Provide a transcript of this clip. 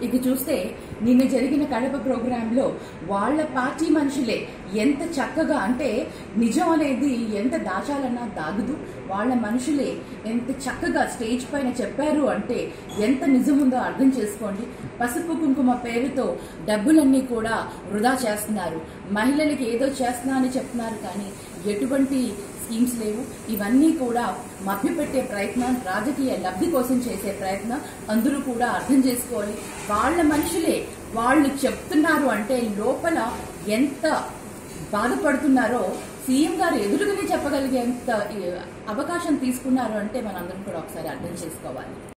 ఇక చూస్తే నిన్న జరిగిన కడప ప్రోగ్రాంలో వాళ్ళ పార్టీ మనుషులే ఎంత చక్కగా అంటే నిజం అనేది ఎంత దాచాలన్నా దాగదు వాళ్ళ మనుషులే ఎంత చక్కగా స్టేజ్ పైన చెప్పారు అంటే ఎంత నిజం ఉందో అర్థం చేసుకోండి పసుపు కుంకుమ పేరుతో డబ్బులన్నీ కూడా వృధా చేస్తున్నారు మహిళలకి ఏదో చేస్తున్నా అని చెప్తున్నారు కానీ ఎటువంటి స్కీమ్స్ లేవు ఇవన్నీ కూడా మభ్యపెట్టే ప్రయత్నం రాజకీయ లబ్ధి కోసం చేసే ప్రయత్నం అందరూ కూడా అర్థం చేసుకోవాలి వాళ్ళ మనుషులే వాళ్ళు చెప్తున్నారు అంటే లోపల ఎంత బాధపడుతున్నారో సీఎం గారు ఎదురుగానే చెప్పగలిగేంత ఈ, అవకాశం తీసుకున్నారు అంటే మనందరం కూడా ఒకసారి అర్థం చేసుకోవాలి